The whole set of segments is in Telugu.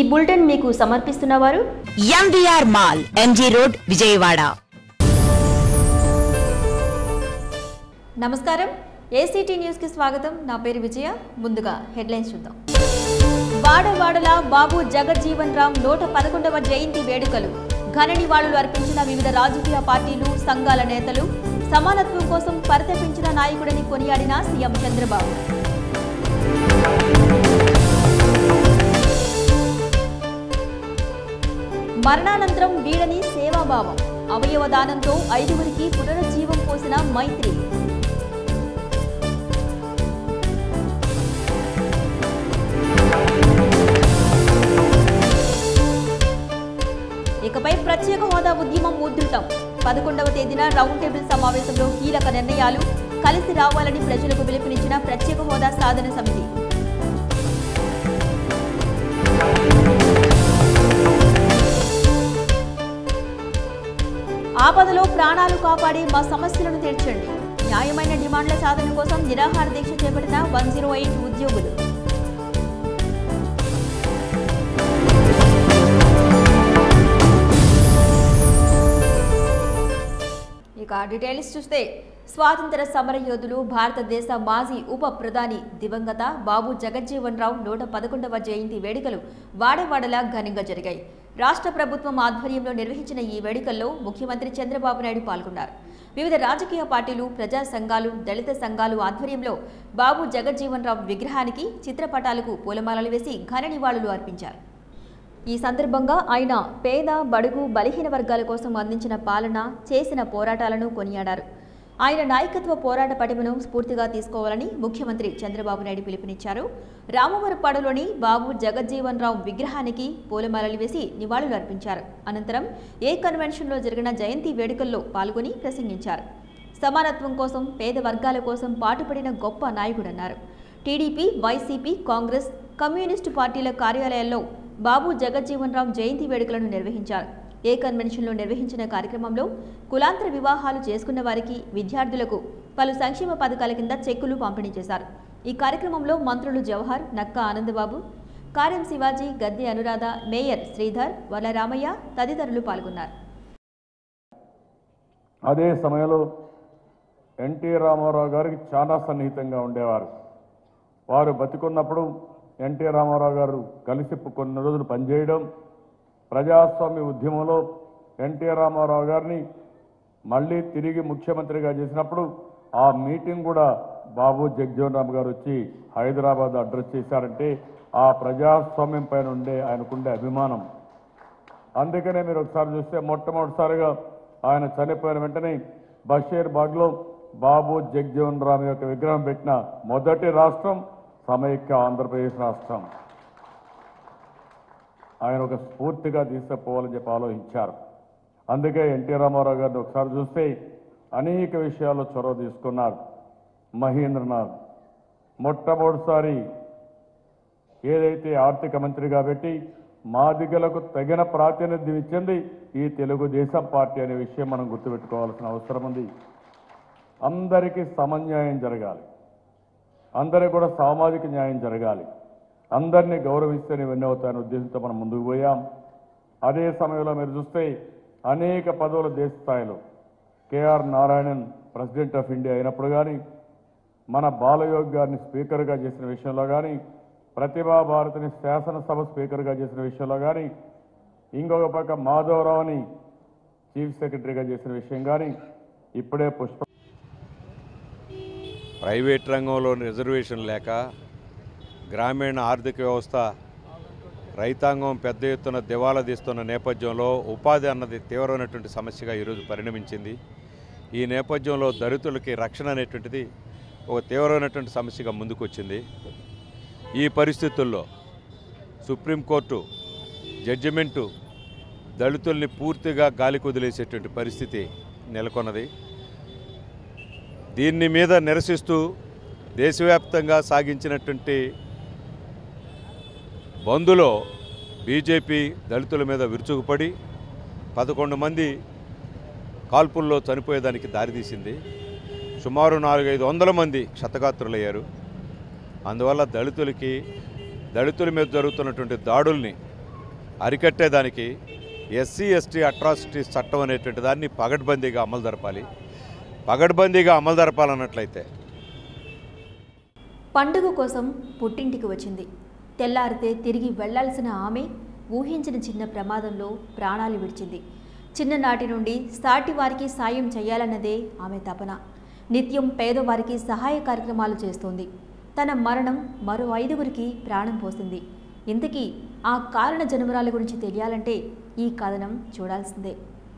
బులెటిన్ మీకు సమర్పిస్తున్నవారు MVR mall MG road Vijayawada నమస్కారం ఏసీటీ న్యూస్కి స్వాగతం నా పేరు విజయ ముందుగా హెడ్లైన్స్ చూద్దాం వాడవాడల బాబు జగజ్జీవన్ రామ్ నూట పదకొండవ జయంతి వేడుకలు ఘన నివాళులు అర్పించిన వివిధ రాజకీయ పార్టీలు సంఘాల నేతలు సమానత్వం కోసం పరితపించిన నాయకుడని కొనియాడిన సీఎం చంద్రబాబు మరణానంతరం వీడని సేవాభావం అవయవ దానంతో ఐదుగురికి పునరుజ్జీవం పోసిన మైత్రి ఇకపై ప్రత్యేక హోదా ఉద్యమం ఉధృతం పదకొండవ తేదీన రౌండ్ టేబుల్ సమావేశంలో కీలక నిర్ణయాలు కలిసి రావాలని ప్రజలకు పిలుపునిచ్చిన ప్రత్యేక హోదా సాధన సమితి ఆపదలో ప్రాణాలు కాపాడి మా సమస్యలను తీర్చండి న్యాయమైన డిమాండ్ల సాధన కోసం నిరాహార దీక్ష చేపట్టిన వన్ జీరో ఎయిట్ ఉద్యోగులు ఇక డీటెయిల్స్ చూస్తే స్వాతంత్ర సమర యోధులు భారతదేశ మాజీ ఉప ప్రధాని దివంగత బాబు జగజ్జీవన్ రావు నూట పదకొండవ జయంతి వేడుకలు వాడవాడలా ఘనంగా జరిగాయి రాష్ట్ర ప్రభుత్వం ఆధ్వర్యంలో నిర్వహించిన ఈ వేడుకల్లో ముఖ్యమంత్రి చంద్రబాబు నాయుడు పాల్గొన్నారు వివిధ రాజకీయ పార్టీలు ప్రజా సంఘాలు దళిత సంఘాలు ఆధ్వర్యంలో బాబు జగజ్జీవన్ రావు విగ్రహానికి చిత్రపటాలకు పూలమాలలు వేసి ఘన నివాళులు అర్పించారు ఈ సందర్భంగా ఆయన పేద బడుగు బలహీన వర్గాల కోసం అందించిన పాలన చేసిన పోరాటాలను కొనియాడారు ఆయన నాయకత్వ పోరాట పటిమను స్ఫూర్తిగా తీసుకోవాలని ముఖ్యమంత్రి చంద్రబాబు నాయుడు పిలుపునిచ్చారు రామవరపాడులోని బాబు జగజ్జీవన్ రావు విగ్రహానికి పూలమాలలు వేసి నివాళులు అర్పించారు అనంతరం ఏ కన్వెన్షన్లో జరిగిన జయంతి వేడుకల్లో పాల్గొని ప్రసంగించారు సమానత్వం కోసం పేద వర్గాల కోసం పాటుపడిన గొప్ప నాయకుడన్నారు టీడీపీ వైసీపీ కాంగ్రెస్ కమ్యూనిస్టు పార్టీల కార్యాలయాల్లో బాబు జగజ్జీవన్ రామ్ జయంతి వేడుకలను నిర్వహించారు ఏ కన్వెన్షన్లో నిర్వహించిన కార్యక్రమంలో కులాంతర వివాహాలు చేసుకున్న వారికి విద్యార్థులకు పలు సంక్షేమ పథకాల కింద చెక్కులు పంపిణీ చేశారు ఈ కార్యక్రమంలో మంత్రులు జవహర్ నక్కా ఆనందబాబు కార్యం శివాజీ గద్దె అనురాధ మేయర్ శ్రీధర్ వరరామయ్య తదితరులు పాల్గొన్నారు అదే సమయంలో ఎన్టీ రామారావు గారికి చాలా సన్నిహితంగా ఉండేవారు వారు బతికున్నప్పుడు ఎన్టీ రామారావు గారు కలిసి కొన్ని రోజులు పనిచేయడం ప్రజాస్వామ్య ఉద్యమంలో ఎన్టీ రామారావు గారిని మళ్ళీ తిరిగి ముఖ్యమంత్రిగా చేసినప్పుడు ఆ మీటింగ్ కూడా బాబు జగ్జీవన్ రామ్ గారు వచ్చి హైదరాబాద్ అడ్రస్ చేశారంటే ఆ ప్రజాస్వామ్యం పైన ఉండే ఆయనకుండే అభిమానం అందుకనే మీరు ఒకసారి చూస్తే మొట్టమొదటిసారిగా ఆయన చనిపోయిన వెంటనే బషీర్ బాగ్లో బాబు జగ్జీవన్ రామ్ యొక్క విగ్రహం పెట్టిన మొదటి రాష్ట్రం సమైక్య ఆంధ్రప్రదేశ్ రాష్ట్రం ఆయన ఒక స్ఫూర్తిగా తీసుకుపోవాలని చెప్పి ఆలోచించారు అందుకే ఎన్టీ రామారావు గారిని ఒకసారి చూస్తే అనేక విషయాల్లో చొరవ తీసుకున్నారు మహేంద్రనాథ్ మొట్టమొదటిసారి ఏదైతే ఆర్థిక మంత్రిగా పెట్టి మాదిగలకు తగిన ప్రాతినిధ్యం ఇచ్చింది ఈ తెలుగుదేశం పార్టీ అనే విషయం మనం గుర్తుపెట్టుకోవాల్సిన అవసరం ఉంది అందరికీ సమన్యాయం జరగాలి అందరికీ కూడా సామాజిక న్యాయం జరగాలి అందరినీ గౌరవిస్తేనే ఇవన్నీ అవుతాయనే ఉద్దేశంతో మనం ముందుకు పోయాం అదే సమయంలో మీరు చూస్తే అనేక పదవుల దేశ స్థాయిలో KR Narayanan president of India అయినప్పుడు కానీ మన బాలయోగ్ గారిని స్పీకర్గా చేసిన విషయంలో కానీ ప్రతిభా భారతిని శాసనసభ స్పీకర్గా చేసిన విషయంలో కానీ ఇంకొక పక్క మాధవరావుని చీఫ్ సెక్రటరీగా చేసిన విషయం కానీ ఇప్పుడే పుష్ప ప్రైవేట్ రంగంలో రిజర్వేషన్ లేక గ్రామీణ ఆర్థిక వ్యవస్థ రైతాంగం పెద్ద ఎత్తున దివాలా తీస్తున్న నేపథ్యంలో ఉపాధి అన్నది తీవ్రమైనటువంటి సమస్యగా ఈరోజు పరిణమించింది ఈ నేపథ్యంలో దళితులకి రక్షణ అనేటువంటిది ఒక తీవ్రమైనటువంటి సమస్యగా ముందుకొచ్చింది ఈ పరిస్థితుల్లో సుప్రీంకోర్టు జడ్జిమెంటు దళితుల్ని పూర్తిగా గాలి కుదిలేసేటువంటి పరిస్థితి నెలకొన్నది దీన్ని మీద నిరసిస్తూ దేశవ్యాప్తంగా సాగించినటువంటి బంద్లో బీజేపీ దళితుల మీద విరుచుకుపడి పదకొండు మంది కాల్పుల్లో చనిపోయేదానికి దారితీసింది సుమారు నాలుగైదు వందల మంది క్షతగాత్రులయ్యారు అందువల్ల దళితులకి దళితుల మీద జరుగుతున్నటువంటి దాడుల్ని అరికట్టేదానికి ఎస్సీ ఎస్టీ అట్రాసిటీస్ చట్టం అనేటువంటి దాన్ని పగడ్బందీగా అమలు జరపాలి పగడ్బందీగా అమలు జరపాలన్నట్లయితే పండుగ కోసం పుట్టింటికి వచ్చింది తెల్లారితే తిరిగి వెళ్లాల్సిన ఆమె ఊహించిన చిన్న ప్రమాదంలో ప్రాణాలు విడిచింది చిన్ననాటి నుండి సాటి వారికి సాయం చేయాలన్నదే ఆమె తపన నిత్యం పేదవారికి సహాయ కార్యక్రమాలు చేస్తోంది తన మరణం మరో ఐదుగురికి ప్రాణం పోసింది ఇంతకీ ఆ కారణ జన్మరాల గురించి తెలియాలంటే ఈ కథనం చూడాల్సిందే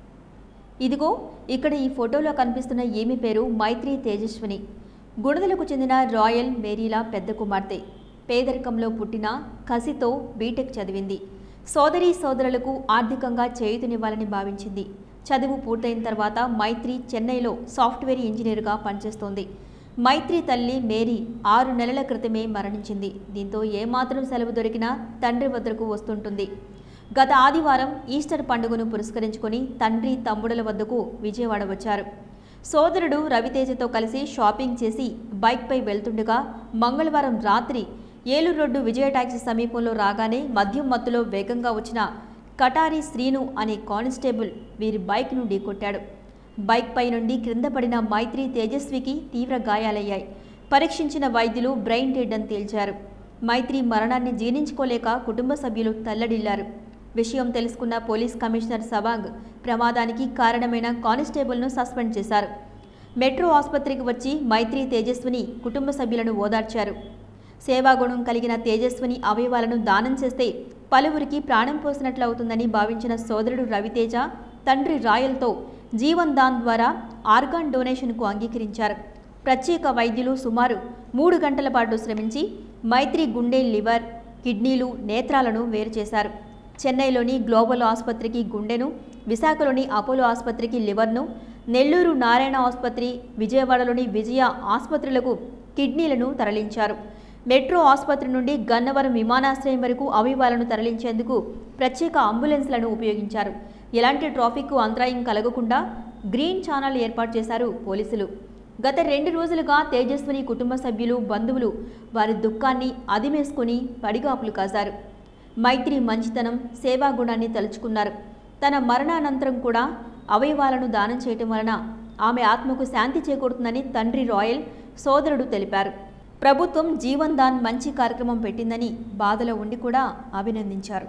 ఇదిగో ఇక్కడ ఈ ఫోటోలో కనిపిస్తున్న ఈమె పేరు మైత్రి తేజస్విని గుణదలకు చెందిన రాయల్ మేరీలా పెద్ద కుమార్తె పేదరికంలో పుట్టిన కసితో బీటెక్ చదివింది సోదరీ సోదరులకు ఆర్థికంగా చేయుతునివ్వాలని భావించింది చదువు పూర్తయిన తర్వాత మైత్రి చెన్నైలో సాఫ్ట్వేర్ ఇంజనీర్గా పనిచేస్తోంది మైత్రి తల్లి మేరీ ఆరు నెలల క్రితమే మరణించింది దీంతో ఏమాత్రం సెలవు దొరికినా తండ్రి వద్దకు వస్తుంటుంది గత ఆదివారం ఈస్టర్ పండుగను పురస్కరించుకొని తండ్రి తమ్ముడుల వద్దకు విజయవాడ వచ్చారు సోదరుడు రవితేజతో కలిసి షాపింగ్ చేసి బైక్పై వెళ్తుండగా మంగళవారం రాత్రి ఏలూరు రోడ్డు విజయ టాక్సీ సమీపంలో రాగానే మద్యం మత్తులో వేగంగా వచ్చిన కటారి శ్రీను అనే కానిస్టేబుల్ వీరి బైక్ను ఢీకొట్టాడు బైక్పై నుండి క్రింద పడిన మైత్రి తేజస్వికి తీవ్ర గాయాలయ్యాయి పరీక్షించిన వైద్యులు బ్రెయిన్ డెడ్ అని తేల్చారు మైత్రి మరణాన్ని జీర్ణించుకోలేక కుటుంబ సభ్యులు తల్లడిల్లారు విషయం తెలుసుకున్న పోలీస్ కమిషనర్ సవాంగ్ ప్రమాదానికి కారణమైన కానిస్టేబుల్ను సస్పెండ్ చేశారు మెట్రో ఆసుపత్రికి వచ్చి మైత్రి తేజస్విని కుటుంబ సభ్యులను ఓదార్చారు సేవాగుణం కలిగిన తేజస్విని అవయవాలను దానం చేస్తే పలువురికి ప్రాణం పోసినట్లవుతుందని భావించిన సోదరుడు రవితేజ తండ్రి రాయల్తో జీవన్ దాన్ ద్వారా ఆర్గాన్ డొనేషన్కు అంగీకరించారు ప్రత్యేక వైద్యులు సుమారు మూడు గంటల పాటు శ్రమించి మైత్రి గుండె లివర్ కిడ్నీలు నేత్రాలను వేరు చేశారు చెన్నైలోని గ్లోబల్ ఆసుపత్రికి గుండెను విశాఖలోని అపోలో ఆసుపత్రికి లివర్ను నెల్లూరు నారాయణ ఆసుపత్రి విజయవాడలోని విజయ ఆసుపత్రులకు కిడ్నీలను తరలించారు మెట్రో ఆసుపత్రి నుండి గన్నవరం విమానాశ్రయం వరకు అవయవాలను తరలించేందుకు ప్రత్యేక అంబులెన్స్లను ఉపయోగించారు ఎలాంటి ట్రాఫిక్కు అంతరాయం కలగకుండా గ్రీన్ ఛానల్ ఏర్పాటు చేశారు పోలీసులు గత రెండు రోజులుగా తేజస్విని కుటుంబ సభ్యులు బంధువులు వారి దుఃఖాన్ని అదిమేసుకుని పడిగాపులు కాశారు మైత్రి మంచితనం సేవాగుణాన్ని తలుచుకున్నారు తన మరణానంతరం కూడా అవయవాలను దానం చేయటం వలన ఆమె ఆత్మకు శాంతి చేకూరుతుందని తండ్రి రాయల్ సోదరుడు తెలిపారు ప్రభుత్వం జీవన్ దాన్ మంచి కార్యక్రమం పెట్టిందని బాధలో ఉండి కూడా అభినందించారు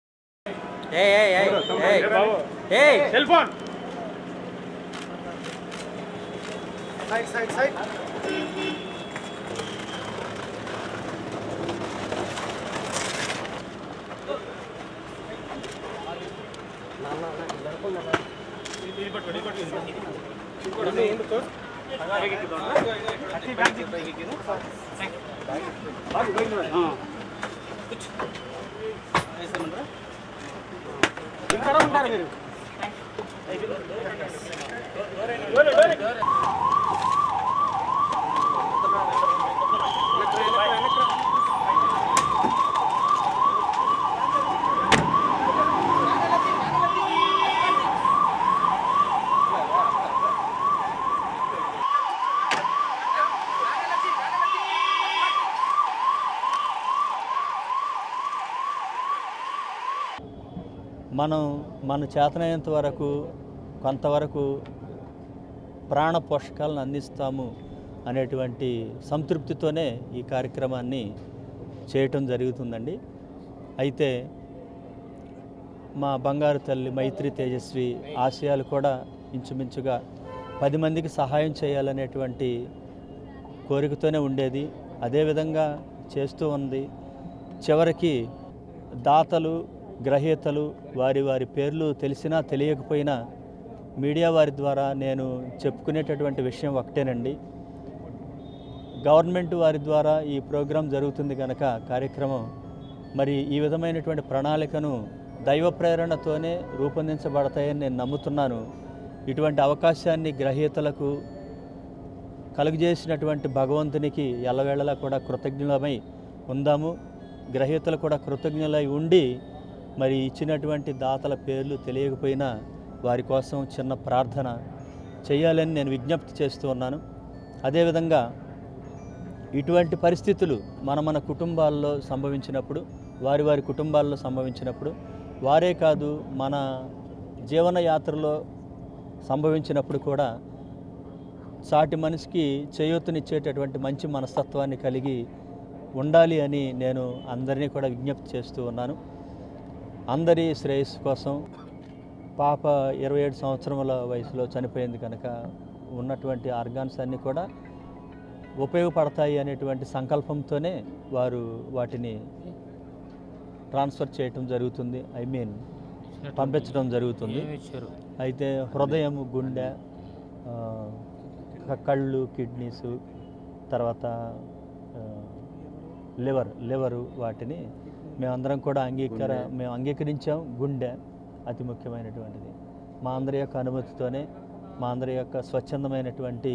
ఏయ్ ఏయ్ ఏయ్ ఏయ్ ఏయ్ cell phone side side side ఇక్కడ ఉంటారు మీరు మనం మన చేతనైనంత వరకు కొంతవరకు ప్రాణ పోషకాలను అందిస్తాము అనేటువంటి సంతృప్తితోనే ఈ కార్యక్రమాన్ని చేయటం జరుగుతుందండి అయితే మా బంగారు తల్లి మైత్రి తేజస్వి ఆశయాలు కూడా ఇంచుమించుగా పది మందికి సహాయం చేయాలనేటువంటి కోరికతోనే ఉండేది అదేవిధంగా చేస్తూ ఉంది చివరికి దాతలు గ్రహీతలు వారి వారి పేర్లు తెలిసినా తెలియకపోయినా మీడియా వారి ద్వారా నేను చెప్పుకునేటటువంటి విషయం ఒకటేనండి గవర్నమెంట్ వారి ద్వారా ఈ ప్రోగ్రాం జరుగుతుంది కనుక కార్యక్రమం మరి ఈ విధమైనటువంటి ప్రణాళికను దైవ ప్రేరణతోనే రూపొందించబడతాయని నేను నమ్ముతున్నాను ఇటువంటి అవకాశాన్ని గ్రహీతలకు కలుగజేసినటువంటి భగవంతునికి ఎల్లవేళలా కూడా కృతజ్ఞులమై ఉందాము గ్రహీతలు కూడా కృతజ్ఞులై ఉండి మరి ఇచ్చినటువంటి దాతల పేర్లు తెలియకపోయినా వారి కోసం చిన్న ప్రార్థన చేయాలని నేను విజ్ఞప్తి చేస్తూ ఉన్నాను అదేవిధంగా ఇటువంటి పరిస్థితులు మన మన కుటుంబాల్లో సంభవించినప్పుడు వారి వారి కుటుంబాల్లో సంభవించినప్పుడు వారే కాదు మన జీవన యాత్రలో సంభవించినప్పుడు కూడా సాటి మనిషికి చేయూతనిచ్చేటటువంటి మంచి మనస్తత్వాన్ని కలిగి ఉండాలి అని నేను అందరినీ కూడా విజ్ఞప్తి చేస్తూ ఉన్నాను అందరి శ్రేయస్సు కోసం పాప ఇరవై ఏడు సంవత్సరముల వయసులో చనిపోయింది కనుక ఉన్నటువంటి ఆర్గాన్స్ అన్నీ కూడా ఉపయోగపడతాయి అనేటువంటి సంకల్పంతోనే వారు వాటిని ట్రాన్స్ఫర్ చేయటం జరుగుతుంది ఐ మీన్ పంపించడం జరుగుతుంది అయితే హృదయం గుండె ఆ, క- కళ్ళు కిడ్నీస్ తర్వాత ఆ, లివర్ లివరు వాటిని మేమందరం కూడా అంగీకార మేము అంగీకరించాం గుండె అతి ముఖ్యమైనటువంటిది మా అందరి యొక్క అనుమతితోనే మా అందరి యొక్క స్వచ్ఛందమైనటువంటి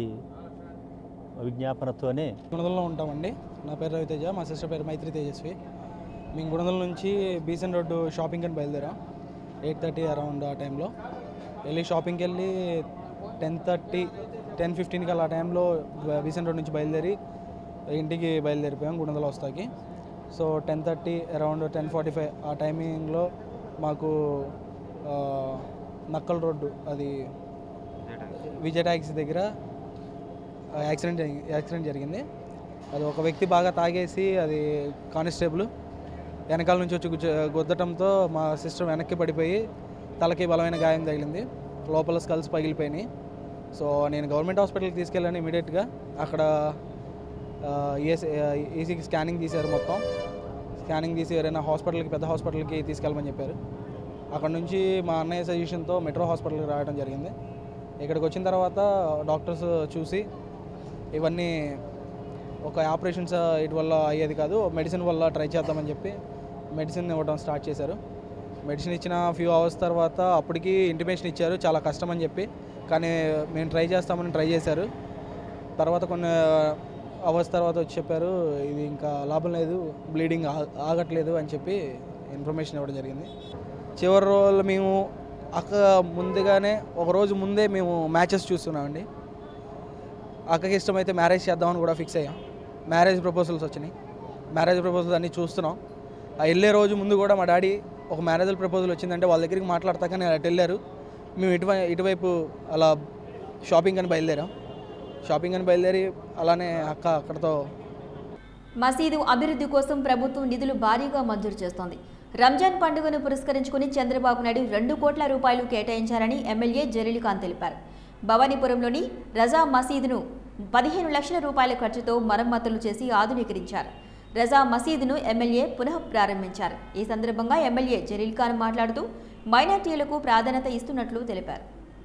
విజ్ఞాపనతోనే గుణదల్లో ఉంటామండి నా పేరు రవితేజ మా సిస్టర్ పేరు మైత్రి తేజస్వి మేము గుణదల నుంచి బీసెన్ రోడ్డు షాపింగ్ అని బయలుదేరాం ఎయిట్ థర్టీ అరౌండ్ ఆ టైంలో వెళ్ళి షాపింగ్కి వెళ్ళి టెన్ థర్టీ టెన్ ఫిఫ్టీన్కి అలా టైంలో బీసెన్ రోడ్ నుంచి బయలుదేరి ఇంటికి బయలుదేరిపోయాం గుణదల వస్తాకి so ten thirty around ten forty five ఆ టైమింగ్లో మాకు ఆ, నక్కల్ రోడ్డు అది విజయ ట్యాక్సీ దగ్గర యాక్సిడెంట్ జరిగి- యాక్సిడెంట్ జరిగింది అది ఒక వ్యక్తి బాగా తాగేసి అది కానిస్టేబుల్ వెనకాల నుంచి వచ్చి గుజ్జ గుద్దటంతో మా సిస్టర్ వెనక్కి పడిపోయి తలకి బలమైన గాయం తగిలింది లోపల స్కల్స్ పగిలిపోయినాయి సో నేను గవర్నమెంట్ హాస్పిటల్కి తీసుకెళ్ళాను ఇమీడియట్గా అక్కడ ఈఎస్ ఈసీకి స్కానింగ్ తీశారు మొత్తం స్కానింగ్ తీసి ఎవరైనా హాస్పిటల్కి పెద్ద హాస్పిటల్కి తీసుకెళ్ళమని చెప్పారు అక్కడ నుంచి మా అన్నయ్య సజెషన్తో మెట్రో హాస్పిటల్కి రావడం జరిగింది ఇక్కడికి వచ్చిన తర్వాత డాక్టర్స్ చూసి ఇవన్నీ ఒక ఆపరేషన్స్ ఇటు వల్ల అయ్యేది కాదు మెడిసిన్ వల్ల ట్రై చేద్దామని చెప్పి మెడిసిన్ ఇవ్వడం స్టార్ట్ చేశారు మెడిసిన్ ఇచ్చిన ఫ్యూ అవర్స్ తర్వాత అప్పటికి ఇంటిమేషన్ ఇచ్చారు చాలా కష్టం అని చెప్పి కానీ మేము ట్రై చేస్తామని ట్రై చేశారు తర్వాత కొన్ని అవర్స్ తర్వాత వచ్చి చెప్పారు ఇది ఇంకా లాభం లేదు బ్లీడింగ్ ఆగట్లేదు అని చెప్పి ఇన్ఫర్మేషన్ ఇవ్వడం జరిగింది చివరి రోజు మేము అక్క ముందుగానే ఒక రోజు ముందే మేము మ్యాచెస్ చూస్తున్నామండి అక్కకి ఇష్టమైతే మ్యారేజ్ చేద్దామని కూడా ఫిక్స్ అయ్యాం మ్యారేజ్ ప్రపోజల్స్ వచ్చినాయి మ్యారేజ్ ప్రపోజల్స్ అన్నీ చూస్తున్నాం ఆ వెళ్ళే రోజు ముందు కూడా మా డాడీ ఒక మ్యారేజ్ ప్రపోజల్ వచ్చిందంటే వాళ్ళ దగ్గరికి మాట్లాడతాకని అటు వెళ్ళారు మేము ఇటువై ఇటువైపు అలా షాపింగ్ అని బయలుదేరాం షాపింగ్ అని బయలుదేరి అలానే అక్క అక్కడతో మసీదు అభివృద్ధి కోసం ప్రభుత్వం నిధులు భారీగా మంజూరు చేస్తోంది రంజాన్ పండుగను పురస్కరించుకుని చంద్రబాబు నాయుడు రెండు కోట్ల రూపాయలు కేటాయించారని ఎమ్మెల్యే జలీల్ఖాన్ తెలిపారు భవానీపురంలోని రజా మసీదును పదిహేను లక్షల రూపాయల ఖర్చుతో మరమ్మతులు చేసి ఆధునీకరించారు రజా మసీదును ఎమ్మెల్యే పునః ప్రారంభించారు ఈ సందర్భంగా ఎమ్మెల్యే జలీల్ఖాన్ మాట్లాడుతూ మైనార్టీలకు ప్రాధాన్యత ఇస్తున్నట్లు తెలిపారు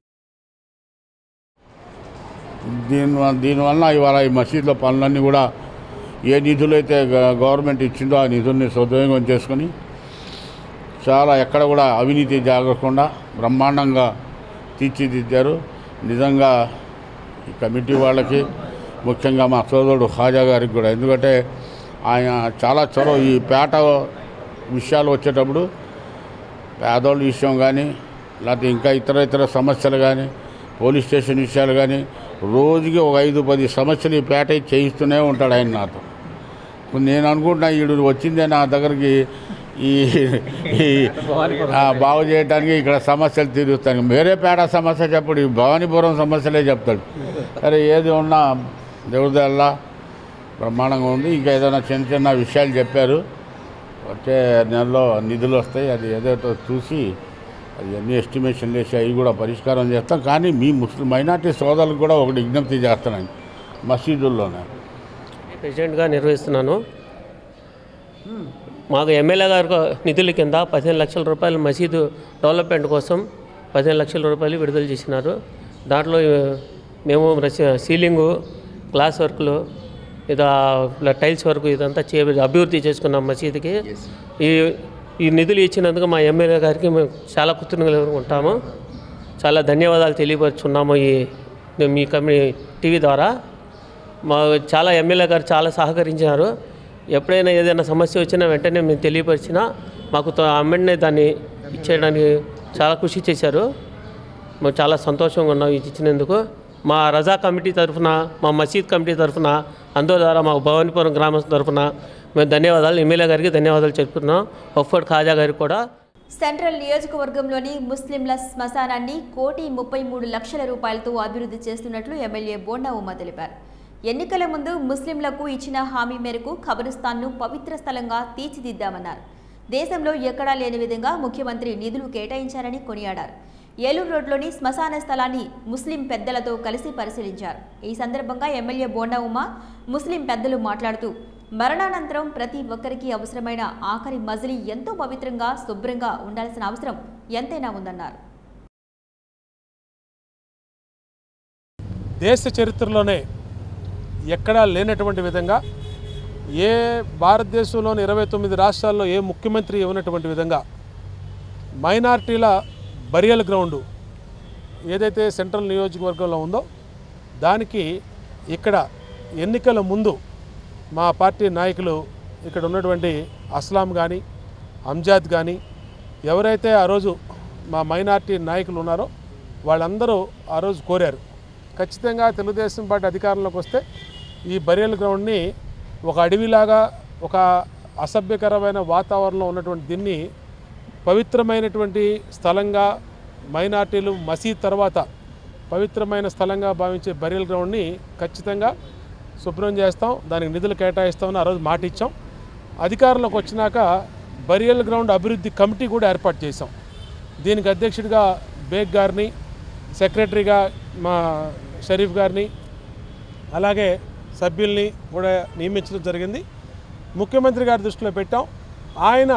దీని వ- దీనివల్ల ఇవాళ ఈ మసీదులో పనులన్నీ కూడా ఏ నిధులు అయితే గ- గవర్నమెంట్ ఇచ్చిందో ఆ నిధుల్ని సద్వినియోగం చేసుకొని చాలా ఎక్కడ కూడా అవినీతి జరగకుండా బ్రహ్మాండంగా తీర్చిదిద్దారు నిజంగా ఈ కమిటీ వాళ్ళకి ముఖ్యంగా మా సోదరుడు హాజా గారికి కూడా ఎందుకంటే ఆయన చాలా చొరవ ఈ పేట విషయాలు వచ్చేటప్పుడు పేదోళ్ళ విషయం కానీ లేకపోతే ఇంకా ఇతర ఇతర సమస్యలు కానీ పోలీస్ స్టేషన్ విషయాలు కానీ రోజుకి ఒక ఐదు పది సమస్యలు ఈ పేట చేయిస్తూనే ఉంటాడు ఆయన నాతో ఇప్పుడు నేను అనుకుంటున్నా ఈడు వచ్చిందే నా దగ్గరికి ఈ ఈ, ఆ, బాగు చేయడానికి ఇక్కడ సమస్యలు తీరుస్తాను వేరే పేట సమస్య చెప్పడు ఈ భవానీపురం సమస్యలే చెప్తాడు సరే ఏది ఉన్నా దేవుడిదల్లా బ్రహ్మాండంగా ఉంది ఇంకా ఏదైనా చిన్న చిన్న విషయాలు చెప్పారు వచ్చే నెలలో నిధులు వస్తాయి అది ఏదైతే చూసి అది అన్ని ఎస్టిమేషన్లు వేసి అవి కూడా పరిష్కారం చేస్తాం కానీ మీ ముస్లిం మైనార్టీ సోదరులకు కూడా ఒకటి విజ్ఞప్తి చేస్తున్నాను మసీదుల్లోనే ప్రెసిడెంట్గా నిర్వహిస్తున్నాను మాకు ఎమ్మెల్యే గారు నిధుల కింద పదిహేను లక్షల రూపాయలు మసీదు డెవలప్మెంట్ కోసం పదిహేను లక్షల రూపాయలు విడుదల చేసినారు దాంట్లో ఆ, మేము రసి- సీలింగు గ్లాస్ వర్క్లు ఇదా ఇలా టైల్స్ వర్క్ ఇదంతా చే అభివృద్ధి చేసుకున్నాం మసీదుకి ఈ ఈ నిధులు ఇచ్చినందుకు మా ఎమ్మెల్యే గారికి మేము చాలా కృతజ్ఞతలు ఉంటాము చాలా ధన్యవాదాలు తెలియపరుచున్నాము ఈ మీ కమ్యూ టీవీ ద్వారా మా చాలా ఎమ్మెల్యే గారు చాలా సహకరించారు ఎప్పుడైనా ఏదైనా సమస్య వచ్చినా వెంటనే మేము తెలియపరిచినా మాకు త- వెంటనే దాన్ని ఇచ్చేయడానికి చాలా కృషి చేశారు మేము చాలా సంతోషంగా ఉన్నాం ఇది ఇచ్చినందుకు మా రజా కమిటీ తరఫున మా మసీద్ కమిటీ తరఫున అందరి ద్వారా మా భవానీపురం గ్రామం తరఫున మేము ధన్యవాదాలు ఎమ్మెల్యే గారికి ధన్యవాదాలు చెప్తున్నాం ఒఫ్ఫర్డ్ ఖాజా గారికి కూడా సెంట్రల్ నియోజకవర్గంలోని ముస్లింల శ్మశానాన్ని కోటి ముప్పై మూడు లక్షల రూపాయలతో అభివృద్ధి చేస్తున్నట్లు ఎమ్మెల్యే బోండా ఉమా తెలిపారు ఎన్నికల ముందు ముస్లింలకు ఇచ్చిన హామీ మేరకు ఖబరిస్తాన్ను పవిత్ర స్థలంగా తీర్చిదిద్దామన్నారు దేశంలో ఎక్కడా లేని విధంగా ముఖ్యమంత్రి నిధులు కేటాయించారని కొనియాడారు ఏలూరు రోడ్లోని శ్మశాన స్థలాన్ని ముస్లిం పెద్దలతో కలిసి పరిశీలించారు ఈ సందర్భంగా ఎమ్మెల్యే బోండా ఉమా ముస్లిం పెద్దలు మాట్లాడుతూ మరణానంతరం ప్రతి ఒక్కరికి అవసరమైన ఆఖరి మజిలీ ఎంతో పవిత్రంగా శుభ్రంగా ఉండాల్సిన అవసరం ఎంతైనా ఉందన్నారు దేశ చరిత్రలోనే ఎక్కడా లేనటువంటి విధంగా ఏ భారతదేశంలోని ఇరవై తొమ్మిది రాష్ట్రాల్లో ఏ ముఖ్యమంత్రి ఇవ్వనటువంటి విధంగా మైనార్టీల బరియల్ గ్రౌండు ఏదైతే సెంట్రల్ నియోజకవర్గంలో ఉందో దానికి ఇక్కడ ఎన్నికల ముందు మా పార్టీ నాయకులు ఇక్కడ ఉన్నటువంటి అస్లాం కానీ అంజాద్ కానీ ఎవరైతే ఆ రోజు మా మైనార్టీ నాయకులు ఉన్నారో వాళ్ళందరూ ఆ రోజు కోరారు ఖచ్చితంగా తెలుగుదేశం పార్టీ అధికారంలోకి వస్తే ఈ బరియల్ గ్రౌండ్ని ఒక అడవిలాగా ఒక అసభ్యకరమైన వాతావరణంలో ఉన్నటువంటి దీన్ని పవిత్రమైనటువంటి స్థలంగా మైనార్టీలు మసీద్ తర్వాత పవిత్రమైన స్థలంగా భావించే బరియల్ గ్రౌండ్ని ఖచ్చితంగా శుభ్రం చేస్తాం దానికి నిధులు కేటాయిస్తామని ఆ రోజు మాట ఇచ్చాం అధికారంలోకి వచ్చినాక బరియల్ గ్రౌండ్ అభివృద్ధి కమిటీ కూడా ఏర్పాటు చేశాం దీనికి అధ్యక్షుడిగా బేగ్ గారిని సెక్రటరీగా మా షరీఫ్ గారిని అలాగే సభ్యుల్ని కూడా నియమించడం జరిగింది ముఖ్యమంత్రి గారి దృష్టిలో పెట్టాం ఆయన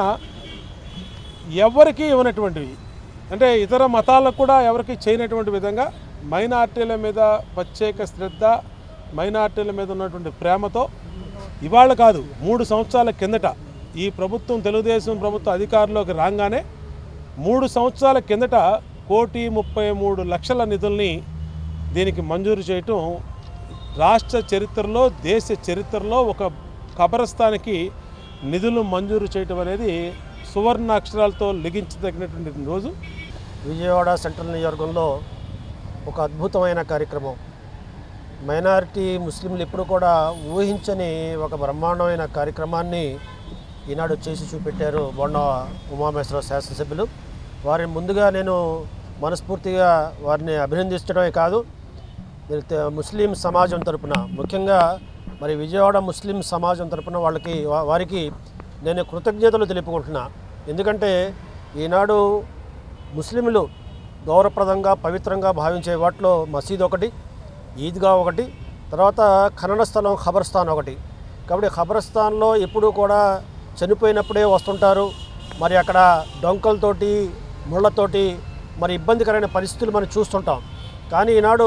ఎవరికి ఇవ్వనటువంటివి అంటే ఇతర మతాలకు కూడా ఎవరికి చేయనటువంటి విధంగా మైనార్టీల మీద ప్రత్యేక శ్రద్ధ మైనార్టీల మీద ఉన్నటువంటి ప్రేమతో ఇవాళ కాదు మూడు సంవత్సరాల కిందట ఈ ప్రభుత్వం తెలుగుదేశం ప్రభుత్వం అధికారంలోకి రాగానే మూడు సంవత్సరాల కిందట కోటి ముప్పై మూడు లక్షల నిధుల్ని దీనికి మంజూరు చేయటం రాష్ట్ర చరిత్రలో దేశ చరిత్రలో ఒక కబరస్థానికి నిధులు మంజూరు చేయటం అనేది సువర్ణ అక్షరాలతో లిఖించదగినటువంటి రోజు విజయవాడ సెంట్రల్ నియోజకవర్గంలో ఒక అద్భుతమైన కార్యక్రమం మైనారిటీ ముస్లింలు ఎప్పుడు కూడా ఊహించని ఒక బ్రహ్మాండమైన కార్యక్రమాన్ని ఈనాడు చేసి చూపెట్టారు బొండ ఉమామేశ్వర శాసనసభ్యులు వారిని ముందుగా నేను మనస్ఫూర్తిగా వారిని అభినందించడమే కాదు మీరు తె- ముస్లిం సమాజం తరపున ముఖ్యంగా మరి విజయవాడ ముస్లిం సమాజం తరపున వాళ్ళకి వా- వారికి నేను కృతజ్ఞతలు తెలుపుకుంటున్నా ఎందుకంటే ఈనాడు ముస్లింలు గౌరవప్రదంగా పవిత్రంగా భావించే వాటిలో మసీద్ ఒకటి ఈద్గా ఒకటి తర్వాత ఖనన స్థలం ఖబర్స్థాన్ ఒకటి కాబట్టి ఖబర్స్థాన్లో ఎప్పుడూ కూడా చనిపోయినప్పుడే వస్తుంటారు మరి అక్కడ డొంకలతోటి ముళ్ళతోటి మరి ఇబ్బందికరమైన పరిస్థితులు మనం చూస్తుంటాం కానీ ఈనాడు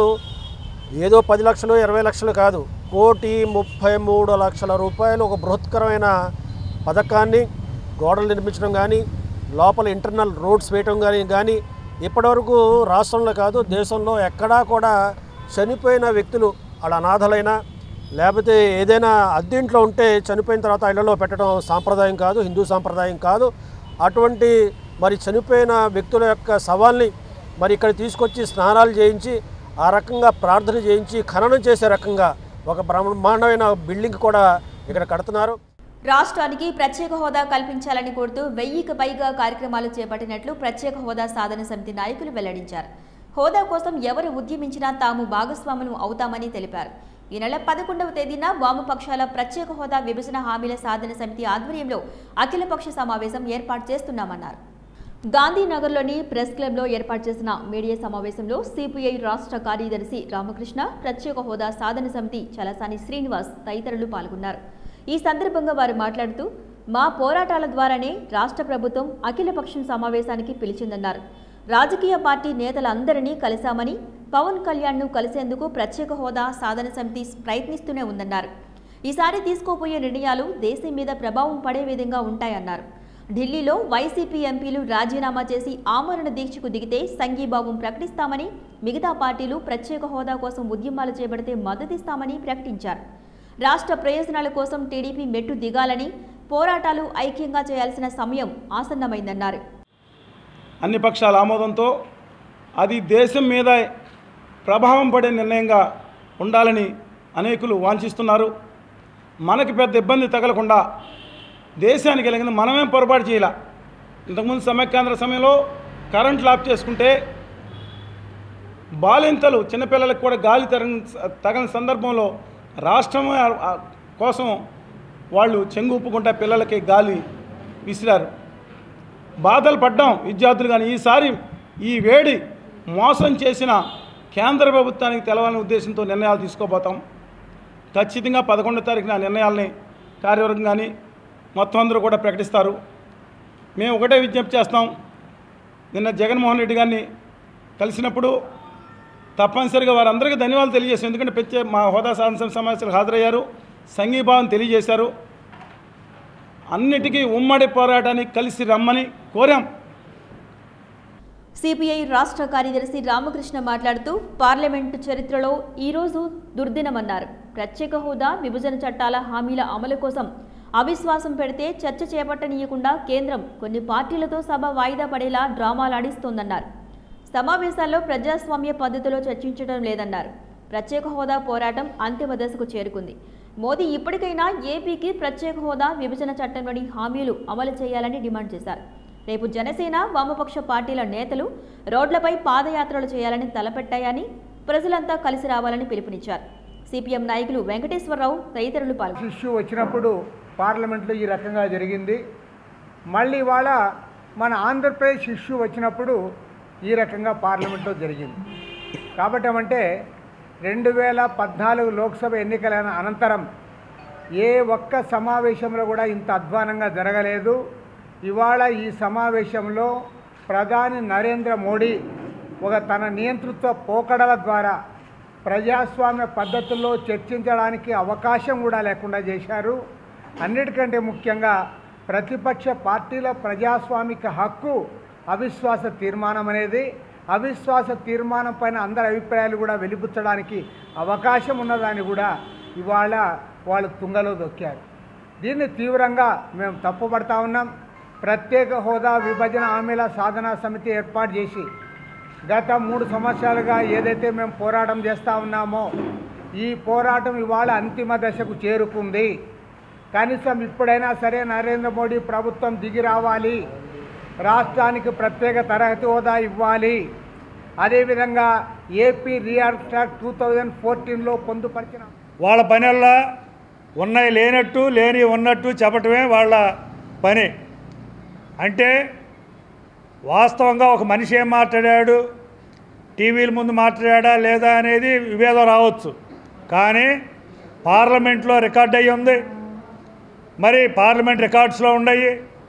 ఏదో పది లక్షలు ఇరవై లక్షలు కాదు కోటి ముప్పై మూడు లక్షల రూపాయలు ఒక బృహత్కరమైన పథకాన్ని గోడలు నిర్మించడం కానీ లోపల ఇంటర్నల్ రోడ్స్ వేయటం కానీ కానీ ఇప్పటివరకు రాష్ట్రంలో కాదు దేశంలో ఎక్కడా కూడా చనిపోయిన వ్యక్తులు వాళ్ళ అనాథలైనా లేకపోతే ఏదైనా అద్దెంట్లో ఉంటే చనిపోయిన తర్వాత ఇళ్లలో పెట్టడం సాంప్రదాయం కాదు హిందూ సాంప్రదాయం కాదు అటువంటి మరి చనిపోయిన వ్యక్తుల యొక్క శవాల్ని మరి ఇక్కడ తీసుకొచ్చి స్నానాలు చేయించి ఆ రకంగా ప్రార్థన చేయించి ఖననం చేసే రకంగా ఒక బ్రహ్మాండమైన బిల్డింగ్ కూడా ఇక్కడ కడుతున్నారు రాష్ట్రానికి ప్రత్యేక హోదా కల్పించాలని కోరుతూ వెయ్యికి పైగా కార్యక్రమాలు చేపట్టినట్లు ప్రత్యేక హోదా సాధన సమితి నాయకులు వెల్లడించారు హోదా కోసం ఎవరు ఉద్యమించినా తాము భాగస్వాములు అవుతామని తెలిపారు ఈ నెల పదకొండవ తేదీన వామపక్షాల ప్రత్యేక హోదా విభజన హామీల సాధన సమితి ఆధ్వర్యంలో అఖిలపక్ష సమావేశం ఏర్పాటు చేస్తున్నామన్నారు గాంధీనగర్లోని ప్రెస్ క్లబ్లో ఏర్పాటు చేసిన మీడియా సమావేశంలో సిపిఐ రాష్ట్ర కార్యదర్శి రామకృష్ణ ప్రత్యేక హోదా సాధన సమితి చలసాని శ్రీనివాస్ తదితరులు పాల్గొన్నారు ఈ సందర్భంగా వారు మాట్లాడుతూ మా పోరాటాల ద్వారానే రాష్ట్ర ప్రభుత్వం అఖిలపక్షం సమావేశానికి పిలిచిందన్నారు రాజకీయ పార్టీ నేతలందరినీ కలిశామని పవన్ కళ్యాణ్ను కలిసేందుకు ప్రత్యేక హోదా సాధన సమితి ప్రయత్నిస్తూనే ఉందన్నారు ఈసారి తీసుకోబోయే నిర్ణయాలు దేశం మీద ప్రభావం పడే విధంగా ఉంటాయన్నారు ఢిల్లీలో వైసీపీ ఎంపీలు రాజీనామా చేసి ఆమరణ దీక్షకు దిగితే సంఘీభావం ప్రకటిస్తామని మిగతా పార్టీలు ప్రత్యేక హోదా కోసం ఉద్యమాలు చేపడితే మద్దతిస్తామని ప్రకటించారు రాష్ట్ర ప్రయోజనాల కోసం టీడీపీ మెట్టు దిగాలని పోరాటాలు ఐక్యంగా చేయాల్సిన సమయం ఆసన్నమైందన్నారు అన్ని పక్షాల ఆమోదంతో అది దేశం మీద ప్రభావం పడే నిర్ణయంగా ఉండాలని అనేకులు వాంఛిస్తున్నారు మనకి పెద్ద ఇబ్బంది తగలకుండా దేశానికి కలిగింది మనమేం పొరపాటు చేయాల ఇంతకుముందు సమైక్యాంధ్ర సమయంలో కరెంట్లు ఆఫ్ చేసుకుంటే బాలింతలు చిన్నపిల్లలకు కూడా గాలి తరగని తగని సందర్భంలో రాష్ట్రం ఆ- ఆ కోసం వాళ్ళు చెంగు ఊపుకుంటా పిల్లలకి గాలి విసిరారు బాధలు పడ్డాం విద్యార్థులు కానీ ఈసారి ఈ వేడి మోసం చేసిన కేంద్ర ప్రభుత్వానికి తెలవాలనే ఉద్దేశంతో నిర్ణయాలు తీసుకోబోతాం ఖచ్చితంగా పదకొండో తారీఖున ఆ నిర్ణయాల్ని కార్యవర్గం కానీ మొత్తం అందరూ కూడా ప్రకటిస్తారు మేము ఒకటే విజ్ఞప్తి చేస్తాం నిన్న జగన్మోహన్ రెడ్డి గారిని కలిసినప్పుడు తప్పనిసరిగా వారందరికీ ధన్యవాదాలు తెలియజేశాం ఎందుకంటే ప్రత్యే మా హోదా సాధన సమావేశాలకు హాజరయ్యారు సంఘీభావం తెలియజేశారు అన్నిటికీ ఉమ్మడి పోరాటానికి కలిసి రమ్మని కోరాం సిపిఐ రాష్ట్ర కార్యదర్శి రామకృష్ణ మాట్లాడుతూ పార్లమెంటు చరిత్రలో ఈరోజు దుర్దినమన్నారు ప్రత్యేక హోదా విభజన చట్టాల హామీల అమలు కోసం అవిశ్వాసం పెడితే చర్చ చేపట్టనీయకుండా కేంద్రం కొన్ని పార్టీలతో సభ వాయిదా పడేలా డ్రామాలాడిస్తోందన్నారు సమావేశాల్లో ప్రజాస్వామ్య పద్ధతిలో చర్చించడం లేదన్నారు ప్రత్యేక హోదా పోరాటం అంతిమ దశకు చేరుకుంది మోదీ ఇప్పటికైనా ఏపీకి ప్రత్యేక హోదా విభజన చట్టంలోని హామీలు అమలు చేయాలని డిమాండ్ చేశారు రేపు జనసేన వామపక్ష పార్టీల నేతలు రోడ్లపై పాదయాత్రలు చేయాలని తలపెట్టాయని ప్రజలంతా కలిసి రావాలని పిలుపునిచ్చారు సిపిఎం నాయకులు వెంకటేశ్వరరావు తదితరులు పాల్గొన్నారు ఇష్యూ వచ్చినప్పుడు పార్లమెంట్లో ఈ రకంగా జరిగింది మళ్ళీ ఇవాళ మన ఆంధ్రప్రదేశ్ ఇష్యూ వచ్చినప్పుడు ఈ రకంగా పార్లమెంట్లో జరిగింది కాబట్టి ఏమంటే రెండు వేల పద్నాలుగు లోక్సభ ఎన్నికల అనంతరం ఏ ఒక్క సమావేశంలో కూడా ఇంత అధ్వానంగా జరగలేదు ఇవాళ ఈ సమావేశంలో ప్రధాని నరేంద్ర మోడీ ఒక తన నియంతృత్వ పోకడల ద్వారా ప్రజాస్వామ్య పద్ధతుల్లో చర్చించడానికి అవకాశం కూడా లేకుండా చేశారు అన్నిటికంటే ముఖ్యంగా ప్రతిపక్ష పార్టీల ప్రజాస్వామిక హక్కు అవిశ్వాస తీర్మానం అనేది అవిశ్వాస తీర్మానం పైన అందరి అభిప్రాయాలు కూడా వెలిపుచ్చడానికి అవకాశం ఉన్నదాన్ని కూడా ఇవాళ వాళ్ళు తుంగలో దొక్కారు దీన్ని తీవ్రంగా మేము తప్పుపడతా ఉన్నాం ప్రత్యేక హోదా విభజన హామీల సాధనా సమితి ఏర్పాటు చేసి గత మూడు సంవత్సరాలుగా ఏదైతే మేము పోరాటం చేస్తూ ఉన్నామో ఈ పోరాటం ఇవాళ అంతిమ దశకు చేరుకుంది కనీసం ఇప్పుడైనా సరే నరేంద్ర మోడీ ప్రభుత్వం దిగి రావాలి రాష్ట్రానికి ప్రత్యేక తరగతి హోదా ఇవ్వాలి అదేవిధంగా ఏపీ రియాక్ట్ టూ థౌజండ్ ఫోర్టీన్లో పొందుపరిచిన వాళ్ళ పనివల్ల ఉన్నాయి లేనట్టు లేని ఉన్నట్టు చెప్పటమే వాళ్ళ పని అంటే వాస్తవంగా ఒక మనిషి ఏం మాట్లాడాడు టీవీల ముందు మాట్లాడా లేదా అనేది విభేదం రావచ్చు కానీ పార్లమెంట్లో రికార్డ్ అయ్యి ఉంది మరి పార్లమెంట్ రికార్డ్స్లో ఉన్నాయి